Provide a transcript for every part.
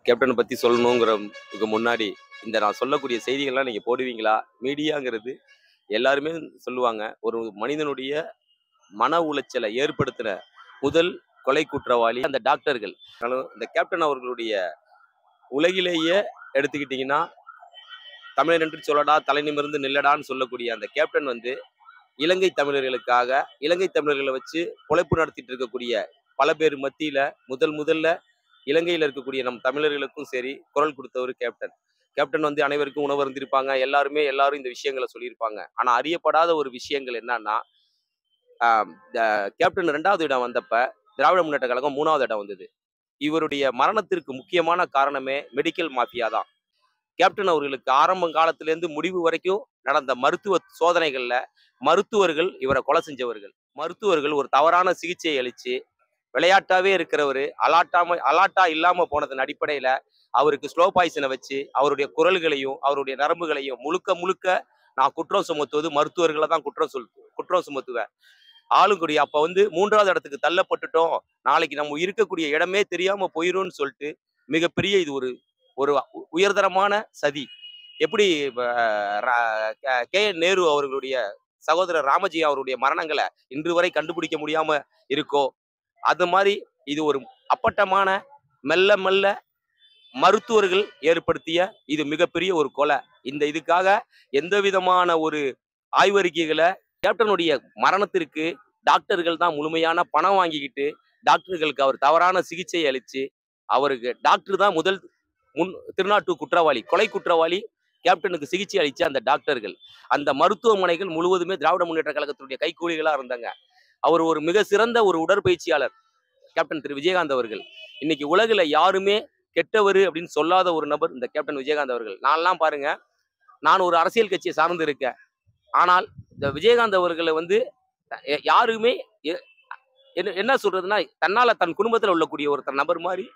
கேப்டனை பத்தி சொல்லணுங்கிறதுக்கு முன்னாடி இந்த நான் சொல்லக்கூடிய செய்திகள்லாம் நீங்க போடுவீங்களா மீடியாங்கிறது எல்லாருமே சொல்லுவாங்க ஒரு மனிதனுடைய மன உளைச்சலை ஏற்படுத்தின முதல் கொலை குற்றவாளி அந்த டாக்டர்கள் ஆனாலும் இந்த கேப்டன் அவர்களுடைய உலகிலேயே எடுத்துக்கிட்டிங்கன்னா தமிழர் என்று சொல்லடா தலை நிமிர்ந்து நில்லடான்னு சொல்லக்கூடிய அந்த கேப்டன் வந்து இலங்கை தமிழர்களுக்காக இலங்கை தமிழர்களை வச்சு பொழைப்பு நடத்திட்டு இருக்கக்கூடிய பல பேர் மத்தியில முதல் முதல்ல இலங்கையில் இருக்கக்கூடிய நம் தமிழர்களுக்கும் சரி குரல் கொடுத்தவர் கேப்டன் கேப்டன் வந்து அனைவருக்கும் உணவு இருந்திருப்பாங்க எல்லாருமே எல்லாரும் இந்த விஷயங்களை சொல்லியிருப்பாங்க ஆனா அறியப்படாத ஒரு விஷயங்கள் என்னன்னா ஆஹ் இந்த கேப்டன் ரெண்டாவது இடம் வந்தப்ப திராவிட முன்னேற்ற கழகம் மூணாவது இடம் வந்தது இவருடைய மரணத்திற்கு முக்கியமான காரணமே மெடிக்கல் மாஃபியா தான் கேப்டன் அவர்களுக்கு ஆரம்ப காலத்திலேருந்து முடிவு வரைக்கும் நடந்த மருத்துவ சோதனைகள்ல மருத்துவர்கள் இவரை கொலை செஞ்சவர்கள் மருத்துவர்கள் ஒரு தவறான சிகிச்சை அளிச்சு விளையாட்டாவே இருக்கிறவர் அலாட்டாம அலாட்டா இல்லாம போனதன் அடிப்படையில அவருக்கு ஸ்லோ பாய்சனை வச்சு அவருடைய குரல்களையும் அவருடைய நரம்புகளையும் முழுக்க முழுக்க நான் குற்றம் சுமத்துவது மருத்துவர்களை தான் குற்றம் சொல் குற்றம் சுமத்துவேன் ஆளுங்குடி அப்ப வந்து மூன்றாவது இடத்துக்கு தள்ளப்பட்டுட்டோம் நாளைக்கு நம்ம இருக்கக்கூடிய இடமே தெரியாம போயிரும்னு சொல்லிட்டு மிகப்பெரிய இது ஒரு ஒரு உ- உயர்தரமான சதி எப்படி கே என் நேரு அவர்களுடைய சகோதரர் ராமஜி அவருடைய மரணங்களை இன்று வரை கண்டுபிடிக்க முடியாம இருக்கோ அது மாதிரி இது ஒரு அப்பட்டமான மெல்ல மெல்ல மருத்துவர்கள் ஏற்படுத்திய இது மிகப்பெரிய ஒரு கொலை இந்த இதுக்காக எந்த விதமான ஒரு ஆய்வறிக்கைகளை கேப்டனுடைய மரணத்திற்கு டாக்டர்கள் தான் முழுமையான பணம் வாங்கிக்கிட்டு டாக்டர்களுக்கு அவர் தவறான சிகிச்சை அளிச்சு அவருக்கு டாக்டர் தான் முதல் முன் திருநாட்டு குற்றவாளி கொலை குற்றவாளி கேப்டனுக்கு சிகிச்சை அளிச்ச அந்த டாக்டர்கள் அந்த மருத்துவமனைகள் முழுவதுமே திராவிட முன்னேற்ற கழகத்தினுடைய கைக்கூலிகளா இருந்தாங்க அவர் ஒரு மிக சிறந்த ஒரு உடற்பயிற்சியாளர் கேப்டன் திரு விஜயகாந்த் அவர்கள் இன்னைக்கு உலகுல யாருமே கெட்டவர் அப்படின்னு சொல்லாத ஒரு நபர் இந்த கேப்டன் விஜயகாந்த் அவர்கள் நான்லாம் பாருங்க நான் ஒரு அரசியல் கட்சியை சார்ந்து இருக்கேன் ஆனால் இந்த விஜயகாந்த் அவர்களை வந்து ய- யாருமே எ- என்ன என்ன சொல்றதுன்னா தன்னால தன் குடும்பத்தில் உள்ளக்கூடிய ஒருத்தர் நபர் மாதிரி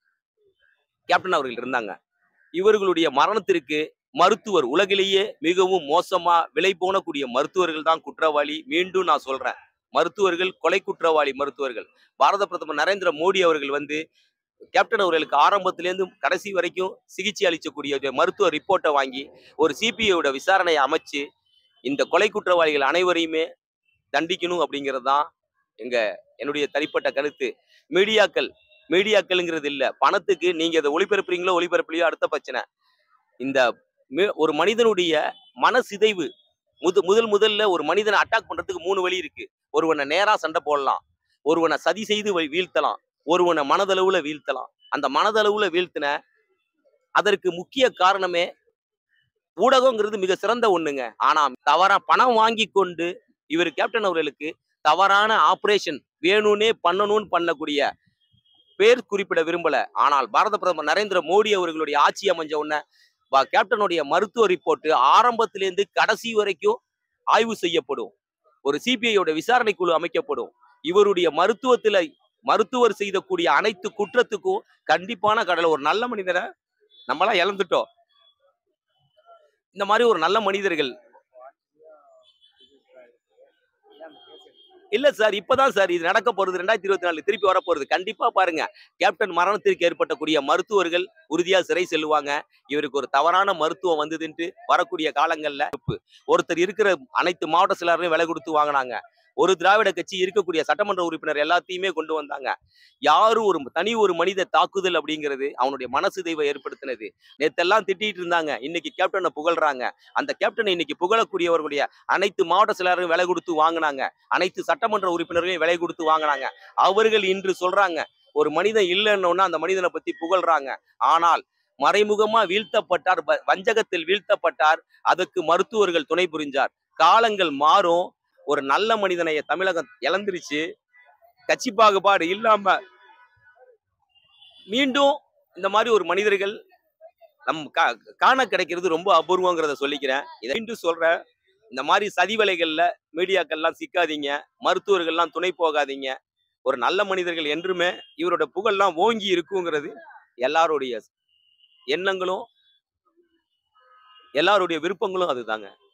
கேப்டன் அவர்கள் இருந்தாங்க இவர்களுடைய மரணத்திற்கு மருத்துவர் உலகிலேயே மிகவும் மோசமா விலை போனக்கூடிய மருத்துவர்கள் தான் குற்றவாளி மீண்டும் நான் சொல்றேன் மருத்துவர்கள் கொலை குற்றவாளி மருத்துவர்கள் பாரத பிரதமர் நரேந்திர மோடி அவர்கள் வந்து கேப்டன் அவர்களுக்கு ஆரம்பத்திலேருந்து கடைசி வரைக்கும் சிகிச்சை அளிக்கக்கூடிய மருத்துவ ரிப்போர்ட்டை வாங்கி ஒரு சிபிஐயோட விசாரணையை அமைச்சு இந்த கொலை குற்றவாளிகள் அனைவரையுமே தண்டிக்கணும் அப்படிங்கிறது தான் எங்க என்னுடைய தனிப்பட்ட கருத்து மீடியாக்கள் மீடியாக்கள்ங்கிறது இல்ல பணத்துக்கு நீங்க இதை ஒளிபரப்புறீங்களோ ஒளிபரப்புலையோ அடுத்த பிரச்சனை இந்த மி- ஒரு மனிதனுடைய மனசிதைவு முது முதல் முதல்ல ஒரு மனிதனை அட்டாக் பண்றதுக்கு மூணு வழி இருக்கு ஒருவனை நேரா சண்டை போடலாம் ஒருவனை சதி செய்து வீ- வீழ்த்தலாம் ஒருவனை மனதளவுல வீழ்த்தலாம் அந்த மனதளவுல வீழ்த்தின அதற்கு முக்கிய காரணமே ஊடகங்கிறது மிக சிறந்த ஒண்ணுங்க ஆனா தவறா பணம் வாங்கி கொண்டு இவர் கேப்டன் அவர்களுக்கு தவறான ஆபரேஷன் வேணும்னே பண்ணணும்னு பண்ணக்கூடிய பேர் குறிப்பிட விரும்பல ஆனால் பாரத பிரதமர் நரேந்திர மோடி அவர்களுடைய ஆட்சி அமைஞ்ச உடனே பா- கேப்டனுடைய மருத்துவ ரிப்போர்ட் ஆரம்பத்திலேருந்து கடைசி வரைக்கும் ஆய்வு செய்யப்படும் ஒரு சிபிஐயோட விசாரணை குழு அமைக்கப்படும் இவருடைய மருத்துவத்துல மருத்துவர் செய்தக்கூடிய அனைத்து குற்றத்துக்கும் கண்டிப்பான கடலை ஒரு நல்ல மனிதரை நம்மளாம் இழந்துட்டோம் இந்த மாதிரி ஒரு நல்ல மனிதர்கள் இல்ல சார் இப்பதான் சார் இது நடக்க போறது ரெண்டாயிரத்தி இருபத்தி நாலு திருப்பி வர போறது கண்டிப்பா பாருங்க கேப்டன் மரணத்திற்கு ஏற்பட்டக்கூடிய மருத்துவர்கள் உறுதியா சிறை செல்லுவாங்க இவருக்கு ஒரு தவறான மருத்துவம் வந்ததுன்ட்டு வரக்கூடிய காலங்கள்ல ஒருத்தர் இருக்கிற அனைத்து மாவட்ட செயலாளரையும் விலை கொடுத்து வாங்கினாங்க ஒரு திராவிட கட்சி இருக்கக்கூடிய சட்டமன்ற உறுப்பினர் எல்லாத்தையுமே கொண்டு வந்தாங்க யாரும் ஒரு தனி ஒரு மனித தாக்குதல் அப்படிங்கிறது அவனுடைய மனசிதைவை ஏற்படுத்தினது நேத்தெல்லாம் திட்டிட்டு இருந்தாங்க இன்னைக்கு கேப்டனை புகழ்றாங்க அந்த கேப்டனை இன்னைக்கு புகழக்கூடியவர்களுடைய அனைத்து மாவட்ட செயலாளரும் விலை கொடுத்து வாங்கினாங்க அனைத்து சட்டமன்ற உறுப்பினர்களையும் விலை கொடுத்து வாங்கினாங்க அவர்கள் இன்று சொல்றாங்க ஒரு மனிதன் இல்லைன்னொன்னா அந்த மனிதனை பத்தி புகழ்றாங்க ஆனால் மறைமுகமா வீழ்த்தப்பட்டார் வ- வஞ்சகத்தில் வீழ்த்தப்பட்டார் அதற்கு மருத்துவர்கள் துணை புரிஞ்சார் காலங்கள் மாறும் ஒரு நல்ல மனிதனை தமிழகம் இழந்துருச்சு கட்சி பாகுபாடு இல்லாம மீண்டும் இந்த மாதிரி ஒரு மனிதர்கள் நம் கா- காண கிடைக்கிறது ரொம்ப அபூர்வங்கிறத சொல்லிக்கிறேன் இதை மீண்டும் சொல்றேன் இந்த மாதிரி சதி வேலைகள்ல மீடியாக்கள்லாம் சிக்காதீங்க மருத்துவர்கள்லாம் துணை போகாதீங்க ஒரு நல்ல மனிதர்கள் என்றுமே இவரோட புகழ்லாம் ஓங்கி இருக்குங்கிறது எல்லாருடைய எண்ணங்களும் எல்லாருடைய விருப்பங்களும் அதுதாங்க